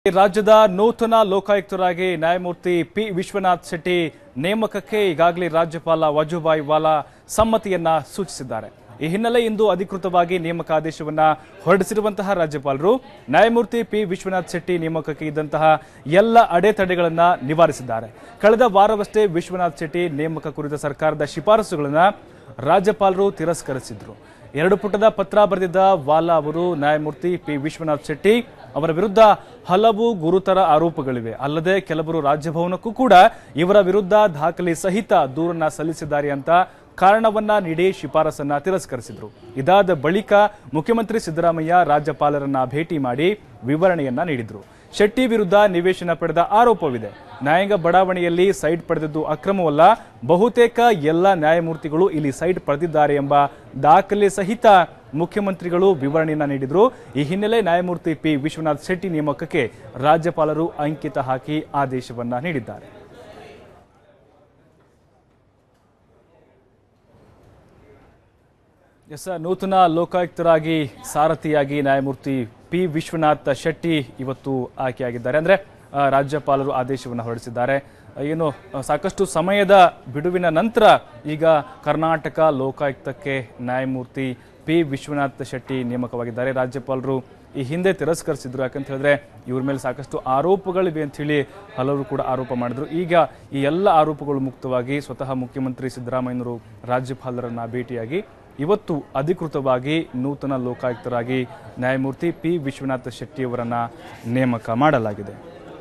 ರಾಜ್ಯದ ನೂತನ ಲೋಕಾಯುಕ್ತರಾಗಿ ನ್ಯಾಯಮೂರ್ತಿ ಪಿ ವಿಶ್ವನಾಥ್ ಶೆಟ್ಟಿ ನೇಮಕಕ್ಕೆ ಈಗಾಗಲೇ ರಾಜ್ಯಪಾಲ ವಜುಭಾಯಿ ವಾಲಾ ಸಮ್ಮತಿಯನ್ನ ಸೂಚಿಸಿದ್ದಾರೆ ಈ ಹಿನ್ನೆಲೆ ಇಂದು ಅಧಿಕೃತವಾಗಿ ನೇಮಕ ಆದೇಶವನ್ನ ಹೊರಡಿಸಿರುವಂತಹ ರಾಜ್ಯಪಾಲರು ನ್ಯಾಯಮೂರ್ತಿ ಪಿ ವಿಶ್ವನಾಥ್ ಶೆಟ್ಟಿ ನೇಮಕಕ್ಕೆ ಇದ್ದಂತಹ ಎಲ್ಲ ಅಡೆತಡೆಗಳನ್ನ ನಿವಾರಿಸಿದ್ದಾರೆ ಕಳೆದ ವಾರವಷ್ಟೇ ವಿಶ್ವನಾಥ್ ಶೆಟ್ಟಿ ನೇಮಕ ಕುರಿತ ಸರ್ಕಾರದ ಶಿಫಾರಸುಗಳನ್ನ ರಾಜ್ಯಪಾಲರು ತಿರಸ್ಕರಿಸಿದ್ರು ಎರಡು ಪುಟದ ಪತ್ರ ಬರೆದಿದ್ದ ವಾಲಾ ಅವರು ನ್ಯಾಯಮೂರ್ತಿ ಪಿ ವಿಶ್ವನಾಥ್ ಶೆಟ್ಟಿ ಅವರ ವಿರುದ್ಧ ಹಲವು ಗುರುತರ ಆರೋಪಗಳಿವೆ ಅಲ್ಲದೆ ಕೆಲವರು ರಾಜಭವನಕ್ಕೂ ಕೂಡ ಇವರ ವಿರುದ್ಧ ದಾಖಲೆ ಸಹಿತ ದೂರನ್ನ ಸಲ್ಲಿಸಿದ್ದಾರೆ ಅಂತ ಕಾರಣವನ್ನ ನೀಡಿ ಶಿಫಾರಸನ್ನ ತಿರಸ್ಕರಿಸಿದ್ರು ಇದಾದ ಬಳಿಕ ಮುಖ್ಯಮಂತ್ರಿ ಸಿದ್ದರಾಮಯ್ಯ ರಾಜ್ಯಪಾಲರನ್ನ ಭೇಟಿ ಮಾಡಿ ವಿವರಣೆಯನ್ನ ನೀಡಿದ್ರು ಶೆಟ್ಟಿ ವಿರುದ್ಧ ನಿವೇಶನ ಪಡೆದ ಆರೋಪವಿದೆ ನ್ಯಾಯಾಂಗ ಬಡಾವಣೆಯಲ್ಲಿ ಸೈಟ್ ಪಡೆದಿದ್ದು ಅಕ್ರಮವಲ್ಲ ಬಹುತೇಕ ಎಲ್ಲ ನ್ಯಾಯಮೂರ್ತಿಗಳು ಇಲ್ಲಿ ಸೈಟ್ ಪಡೆದಿದ್ದಾರೆ ಎಂಬ ದಾಖಲೆ ಸಹಿತ ಮುಖ್ಯಮಂತ್ರಿಗಳು ವಿವರಣೆಯನ್ನ ನೀಡಿದ್ರು ಈ ಹಿನ್ನೆಲೆ ನ್ಯಾಯಮೂರ್ತಿ ಪಿ ವಿಶ್ವನಾಥ್ ಶೆಟ್ಟಿ ನೇಮಕಕ್ಕೆ ರಾಜ್ಯಪಾಲರು ಅಂಕಿತ ಹಾಕಿ ಆದೇಶವನ್ನ ನೀಡಿದ್ದಾರೆ ಎಸ್ ನೂತನ ಲೋಕಾಯುಕ್ತರಾಗಿ ಸಾರಥಿಯಾಗಿ ನ್ಯಾಯಮೂರ್ತಿ ಪಿ ವಿಶ್ವನಾಥ್ ಶೆಟ್ಟಿ ಇವತ್ತು ಆಯ್ಕೆಯಾಗಿದ್ದಾರೆ ಅಂದ್ರೆ ಆ, ರಾಜ್ಯಪಾಲರು ಆದೇಶವನ್ನು ಹೊರಡಿಸಿದ್ದಾರೆ ಆ, ಏನು ಆ, ಸಾಕಷ್ಟು ಸಮಯದ ಬಿಡುವಿನ ನಂತರ ಈಗ ಕರ್ನಾಟಕ ಲೋಕಾಯುಕ್ತಕ್ಕೆ ನ್ಯಾಯಮೂರ್ತಿ ಪಿ ವಿಶ್ವನಾಥ್ ಶೆಟ್ಟಿ ನೇಮಕವಾಗಿದ್ದಾರೆ ರಾಜ್ಯಪಾಲರು ಈ ಹಿಂದೆ ತಿರಸ್ಕರಿಸಿದ್ರು ಯಾಕಂತ ಹೇಳಿದ್ರೆ ಇವ್ರ ಮೇಲೆ ಸಾಕಷ್ಟು ಆರೋಪಗಳಿವೆ ಅಂತ ಹೇಳಿ ಹಲವರು ಕೂಡ ಆರೋಪ ಮಾಡಿದ್ರು ಈಗ ಈ ಎಲ್ಲ ಆರೋಪಗಳು ಮುಕ್ತವಾಗಿ ಸ್ವತಃ ಮುಖ್ಯಮಂತ್ರಿ ಸಿದ್ದರಾಮಯ್ಯನವರು ರಾಜ್ಯಪಾಲರನ್ನ ಭೇಟಿಯಾಗಿ ಇವತ್ತು ಅಧಿಕೃತವಾಗಿ ನೂತನ ಲೋಕಾಯುಕ್ತರಾಗಿ ನ್ಯಾಯಮೂರ್ತಿ ಪಿ ವಿಶ್ವನಾಥ ಶೆಟ್ಟಿಯವರನ್ನ ನೇಮಕ ಮಾಡಲಾಗಿದೆ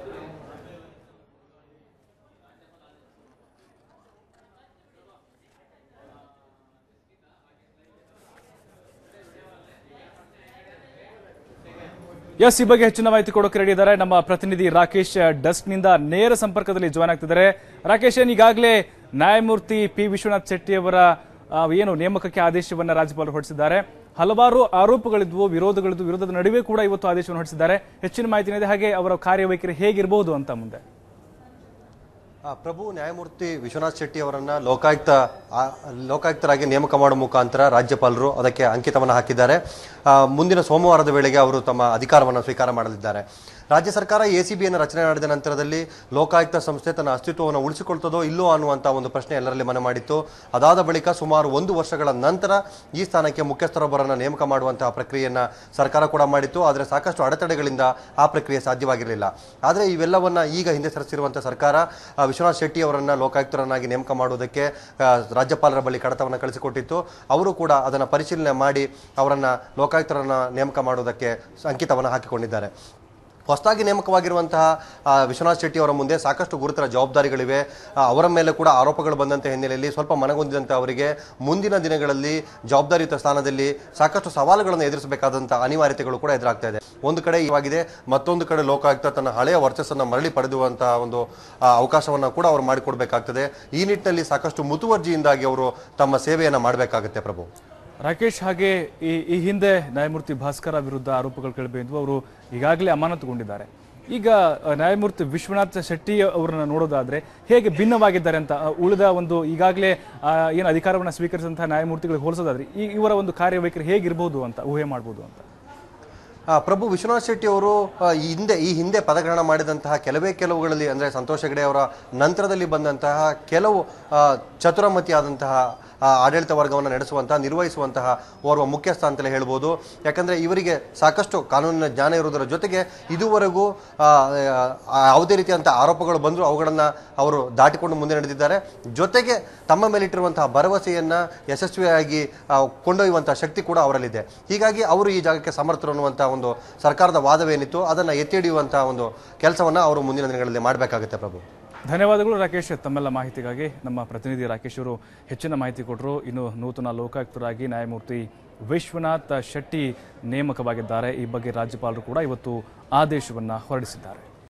ಎಸ್ ಈ ಬಗ್ಗೆ ಹೆಚ್ಚಿನ ಮಾಹಿತಿ ಕೊಡೋಕೆ ರೆಡಿ ಇದ್ದಾರೆ ನಮ್ಮ ಪ್ರತಿನಿಧಿ ರಾಕೇಶ್ ಡಸ್ಕ್ ನಿಂದ ನೇರ ಸಂಪರ್ಕದಲ್ಲಿ ಜಾಯ್ನ್ ಆಗ್ತಿದ್ದಾರೆ ರಾಕೇಶ್ ಏನ್ ಈಗಾಗಲೇ ನ್ಯಾಯಮೂರ್ತಿ ಪಿ ವಿಶ್ವನಾಥ್ ಶೆಟ್ಟಿ ಅವರ ಆ, ಏನು ನೇಮಕಕ್ಕೆ ಆದೇಶವನ್ನ ರಾಜ್ಯಪಾಲರು ಹೊರಡಿಸಿದ್ದಾರೆ ಹಲವಾರು ಆರೋಪಗಳಿದ್ವು ವಿರೋಧಗಳಿದ್ವು ವಿರೋಧದ ನಡುವೆ ಕೂಡ ಇವತ್ತು ಆದೇಶವನ್ನು ಹೊರಡಿಸಿದ್ದಾರೆ ಹೆಚ್ಚಿನ ಮಾಹಿತಿ ಇದೆ ಹಾಗೆ ಅವರ ಕಾರ್ಯವೈಖರಿ ಹೇಗಿರಬಹುದು ಅಂತ ಮುಂದೆ ಆ, ಪ್ರಭು ನ್ಯಾಯಮೂರ್ತಿ ವಿಶ್ವನಾಥ್ ಶೆಟ್ಟಿ ಅವರನ್ನ ಲೋಕಾಯುಕ್ತ ಆ, ಲೋಕಾಯುಕ್ತರಾಗಿ ನೇಮಕ ಮಾಡುವ ಮುಖಾಂತರ ರಾಜ್ಯಪಾಲರು ಅದಕ್ಕೆ ಅಂಕಿತವನ್ನು ಹಾಕಿದ್ದಾರೆ ಆ, ಮುಂದಿನ ಸೋಮವಾರದ ವೇಳೆಗೆ ಅವರು ತಮ್ಮ ಅಧಿಕಾರವನ್ನು ಸ್ವೀಕಾರ ಮಾಡಲಿದ್ದಾರೆ ರಾಜ್ಯ ಸರ್ಕಾರ ಎ ಸಿ ಬಿಯನ್ನು ರಚನೆ ಮಾಡಿದ ನಂತರದಲ್ಲಿ ಲೋಕಾಯುಕ್ತ ಸಂಸ್ಥೆ ತನ್ನ ಅಸ್ತಿತ್ವವನ್ನು ಉಳಿಸಿಕೊಳ್ತದೋ ಇಲ್ಲೋ ಅನ್ನುವಂಥ ಒಂದು ಪ್ರಶ್ನೆ ಎಲ್ಲರಲ್ಲಿ ಮನೆ ಮಾಡಿತ್ತು ಅದಾದ ಬಳಿಕ ಸುಮಾರು ಒಂದು ವರ್ಷಗಳ ನಂತರ ಈ ಸ್ಥಾನಕ್ಕೆ ಮುಖ್ಯಸ್ಥರೊಬ್ಬರನ್ನು ನೇಮಕ ಮಾಡುವಂತಹ ಪ್ರಕ್ರಿಯೆಯನ್ನು ಸರ್ಕಾರ ಕೂಡ ಮಾಡಿತ್ತು ಆದರೆ ಸಾಕಷ್ಟು ಅಡೆತಡೆಗಳಿಂದ ಆ ಪ್ರಕ್ರಿಯೆ ಸಾಧ್ಯವಾಗಿರಲಿಲ್ಲ ಆದರೆ ಇವೆಲ್ಲವನ್ನ ಈಗ ಹಿಂದೆ ಸರಿಸಿರುವಂಥ ಸರ್ಕಾರ ಆ, ವಿಶ್ವನಾಥ್ ಶೆಟ್ಟಿ ಅವರನ್ನ ಲೋಕಾಯುಕ್ತರನ್ನಾಗಿ ನೇಮಕ ಮಾಡುವುದಕ್ಕೆ ಆ, ರಾಜ್ಯಪಾಲರ ಬಳಿ ಕಡತವನ್ನು ಕಳಿಸಿಕೊಟ್ಟಿತ್ತು ಅವರು ಕೂಡ ಅದನ್ನು ಪರಿಶೀಲನೆ ಮಾಡಿ ಅವರನ್ನ ಲೋಕಾಯುಕ್ತರನ್ನ ನೇಮಕ ಮಾಡುವುದಕ್ಕೆ ಅಂಕಿತವನ್ನು ಹಾಕಿಕೊಂಡಿದ್ದಾರೆ ಹೊಸದಾಗಿ ನೇಮಕವಾಗಿರುವಂತಹ ಆ, ವಿಶ್ವನಾಥ್ ಶೆಟ್ಟಿ ಅವರ ಮುಂದೆ ಸಾಕಷ್ಟು ಗುರುತರ ಜವಾಬ್ದಾರಿಗಳಿವೆ ಆ, ಅವರ ಮೇಲೆ ಕೂಡ ಆರೋಪಗಳು ಬಂದಂಥ ಹಿನ್ನೆಲೆಯಲ್ಲಿ ಸ್ವಲ್ಪ ಮನಗೊಂದಿದಂಥ ಅವರಿಗೆ ಮುಂದಿನ ದಿನಗಳಲ್ಲಿ ಜವಾಬ್ದಾರಿಯುತ ಸ್ಥಾನದಲ್ಲಿ ಸಾಕಷ್ಟು ಸವಾಲುಗಳನ್ನು ಎದುರಿಸಬೇಕಾದಂಥ ಅನಿವಾರ್ಯತೆಗಳು ಕೂಡ ಎದುರಾಗ್ತಾ ಇದೆ ಒಂದು ಕಡೆ ಇವಾಗಿದೆ ಮತ್ತೊಂದು ಕಡೆ ಲೋಕಾಯುಕ್ತ ತನ್ನ ಹಳೆಯ ವರ್ಚಸ್ಸನ್ನು ಮರಳಿ ಪಡೆದುವಂತಹ ಒಂದು ಆ, ಅವಕಾಶವನ್ನು ಕೂಡ ಅವರು ಮಾಡಿಕೊಡ್ಬೇಕಾಗ್ತದೆ ಈ ನಿಟ್ಟಿನಲ್ಲಿ ಸಾಕಷ್ಟು ಮುತುವರ್ಜಿಯಿಂದಾಗಿ ಅವರು ತಮ್ಮ ಸೇವೆಯನ್ನು ಮಾಡಬೇಕಾಗುತ್ತೆ ಪ್ರಭು ರಾಕೇಶ್ ಹಾಗೆ ಈ ಈ ಹಿಂದೆ ನ್ಯಾಯಮೂರ್ತಿ ಭಾಸ್ಕರ ವಿರುದ್ಧ ಆರೋಪಗಳು ಕೇಳಬೇಕಿದ್ವು ಅವರು ಈಗಾಗಲೇ ಅಮಾನತುಗೊಂಡಿದ್ದಾರೆ ಈಗ ಅ, ನ್ಯಾಯಮೂರ್ತಿ ವಿಶ್ವನಾಥ್ ಶೆಟ್ಟಿ ಅವರನ್ನ ನೋಡೋದಾದ್ರೆ ಹೇಗೆ ಭಿನ್ನವಾಗಿದ್ದಾರೆ ಅಂತ ಅ, ಉಳಿದ ಒಂದು ಈಗಾಗಲೇ ಆ, ಏನು ಅಧಿಕಾರವನ್ನು ಸ್ವೀಕರಿಸಿದಂತಹ ನ್ಯಾಯಮೂರ್ತಿಗಳಿಗೆ ಹೋಲಿಸೋದಾದ್ರೆ ಈ ಇವರ ಒಂದು ಕಾರ್ಯವೈಖರಿ ಹೇಗಿರ್ಬೋದು ಅಂತ ಊಹೆ ಮಾಡ್ಬೋದು ಅಂತ ಆ, ಪ್ರಭು ವಿಶ್ವನಾಥ್ ಶೆಟ್ಟಿ ಅವರು ಆ, ಈ ಹಿಂದೆ ಈ ಹಿಂದೆ ಪದಗ್ರಹಣ ಮಾಡಿದಂತಹ ಕೆಲವೇ ಕೆಲವುಗಳಲ್ಲಿ ಅಂದರೆ ಸಂತೋಷ್ ಹೆಗಡೆ ಅವರ ನಂತರದಲ್ಲಿ ಬಂದಂತಹ ಕೆಲವು ಆ, ಚತುರಮತಿಯಾದಂತಹ ಆ, ಆಡಳಿತ ವರ್ಗವನ್ನು ನಡೆಸುವಂತಹ ನಿರ್ವಹಿಸುವಂತಹ ಓರ್ವ ಮುಖ್ಯಸ್ಥ ಅಂತಲೇ ಹೇಳ್ಬೋದು ಯಾಕಂದರೆ ಇವರಿಗೆ ಸಾಕಷ್ಟು ಕಾನೂನಿನ ಜ್ಞಾನ ಇರುವುದರ ಜೊತೆಗೆ ಇದುವರೆಗೂ ಆ, ಆ, ಯಾವುದೇ ರೀತಿಯಂಥ ಆರೋಪಗಳು ಬಂದರೂ ಅವುಗಳನ್ನು ಅವರು ದಾಟಿಕೊಂಡು ಮುಂದೆ ನಡೆದಿದ್ದಾರೆ ಜೊತೆಗೆ ತಮ್ಮ ಮೇಲಿಟ್ಟಿರುವಂತಹ ಭರವಸೆಯನ್ನು ಯಶಸ್ವಿಯಾಗಿ ಆ, ಕೊಂಡೊಯ್ಯುವಂತಹ ಶಕ್ತಿ ಕೂಡ ಅವರಲ್ಲಿದೆ ಹೀಗಾಗಿ ಅವರು ಈ ಜಾಗಕ್ಕೆ ಸಮರ್ಥರು ಅನ್ನುವಂಥ ಒಂದು ಸರ್ಕಾರದ ವಾದವೇನಿತ್ತು ಅದನ್ನು ಎತ್ತಿ ಹಿಡಿಯುವಂತಹ ಒಂದು ಕೆಲಸವನ್ನು ಅವರು ಮುಂದಿನ ದಿನಗಳಲ್ಲಿ ಮಾಡಬೇಕಾಗುತ್ತೆ ಪ್ರಭು ಧನ್ಯವಾದಗಳು ರಾಕೇಶ್ ತಮ್ಮೆಲ್ಲ ಮಾಹಿತಿಗಾಗಿ ನಮ್ಮ ಪ್ರತಿನಿಧಿ ರಾಕೇಶ್ ಅವರು ಹೆಚ್ಚಿನ ಮಾಹಿತಿ ಕೊಟ್ಟರು ಇನ್ನು ನೂತನ ಲೋಕಾಯುಕ್ತರಾಗಿ ನ್ಯಾಯಮೂರ್ತಿ ವಿಶ್ವನಾಥ್ ಶೆಟ್ಟಿ ನೇಮಕವಾಗಿದ್ದಾರೆ ಈ ಬಗ್ಗೆ ರಾಜ್ಯಪಾಲರು ಕೂಡ ಇವತ್ತು ಆದೇಶವನ್ನು ಹೊರಡಿಸಿದ್ದಾರೆ